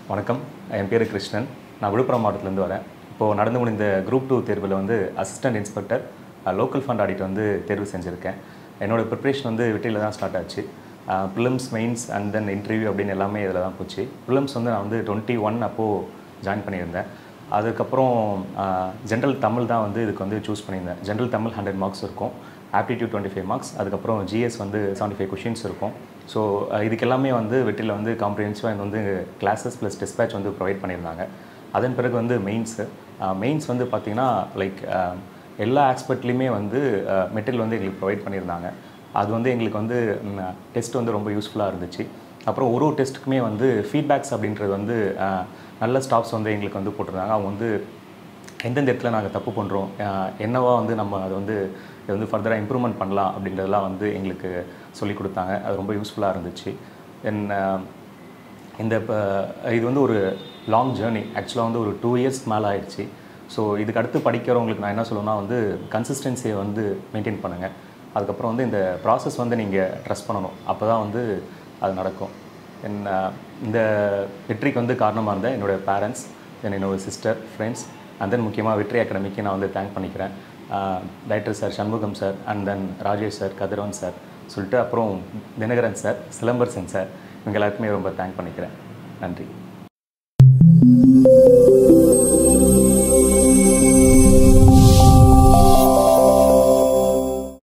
வணக்கம் என் பேர் கிருஷ்ணன் நான் விழுப்புரம் மாவட்டத்துலேருந்து வரேன் இப்போது நடந்து முடிந்த குரூப் டூ தேர்வில் வந்து assistant inspector local fund audit வந்து தேர்வு செஞ்சுருக்கேன் என்னோட ப்ரிப்ரேஷன் வந்து வெற்றியில் தான் ஸ்டார்ட் ஆச்சு prelims mains and then interview அப்படின்னு எல்லாமே இதில் தான் போச்சு ப்ரிலிம்ஸ் வந்து நான் வந்து டுவெண்ட்டி ஒன் அப்போது ஜாயின் பண்ணியிருந்தேன் அதுக்கப்புறம் ஜென்ரல் தமிழ் தான் வந்து இதுக்கு வந்து சூஸ் பண்ணியிருந்தேன் ஜென்ரல் தமிழ் ஹண்ட்ரட் மார்க்ஸ் இருக்கும் ஆப்டிடியூட் டுவெண்ட்டி ஃபைவ் மார்க்ஸ் அதுக்கப்புறம் ஜிஎஸ் வந்து செவன்ட்டி ஃபைவ் கொஷின்ஸ் இருக்கும் ஸோ இதுக்கு எல்லாமே வந்து வெற்றியில் வந்து காம்ப்ரிஹென்சிவாக வந்து கிளாஸஸ் ப்ளஸ் டிஸ்பேச் வந்து ப்ரொவைட் பண்ணியிருந்தாங்க அதன் பிறகு வந்து மெயின்ஸு மெயின்ஸ் வந்து பார்த்திங்கன்னா லைக் எல்லா ஆஸ்பெக்ட்லேயுமே வந்து மெட்டீரியல் வந்து எங்களுக்கு ப்ரொவைட் பண்ணியிருந்தாங்க அது வந்து எங்களுக்கு வந்து டெஸ்ட் வந்து ரொம்ப யூஸ்ஃபுல்லாக இருந்துச்சு அப்புறம் ஒரு ஒரு டெஸ்ட்டுக்குமே வந்து ஃபீட்பேக்ஸ் அப்படின்றது வந்து அஹ், நல்ல ஸ்டாஃப்ஸ் வந்து எங்களுக்கு வந்து போட்டிருந்தாங்க அவங்க வந்து எந்தெந்த இடத்துல நாங்கள் தப்பு பண்ணுறோம் என்னவா வந்து நம்ம அதை வந்து இதை வந்து ஃபர்தராக இம்ப்ரூவ்மெண்ட் பண்ணலாம் அப்படின்றதெல்லாம் வந்து எங்களுக்கு சொல்லி கொடுத்தாங்க அது ரொம்ப யூஸ்ஃபுல்லாக இருந்துச்சு தென் இந்த இப்போ இது வந்து ஒரு லாங் ஜேர்னி ஆக்சுவலாக வந்து ஒரு டூ இயர்ஸ் மேலே ஆயிடுச்சு ஸோ இதுக்கு அடுத்து படிக்கிறவங்களுக்கு நான் என்ன சொல்லுவேன்னா வந்து கன்சிஸ்டன்சியை வந்து மெயின்டைன் பண்ணுங்கள் அதுக்கப்புறம் வந்து இந்த ப்ராசஸ் வந்து நீங்கள் ட்ரஸ்ட் பண்ணணும் அப்போ தான் வந்து அது நடக்கும் என் இந்த வெற்றிக்கு வந்து காரணமாக இருந்த என்னோடய பேரண்ட்ஸ் தென் என்னோடய சிஸ்டர் ஃப்ரெண்ட்ஸ் அண்ட் தென் முக்கியமாக வெற்றி அகாடமிக்கு நான் வந்து தேங்க் பண்ணிக்கிறேன் director sir Shanmugam sir and then Rajesh sir Kathiravan sir சொல்லிட்டு அப்புறம் தினகரன் சார் சிலம்பரசன் சார் இவங்க எல்லாருக்குமே ரொம்ப தேங்க் பண்ணிக்கிறேன் நன்றி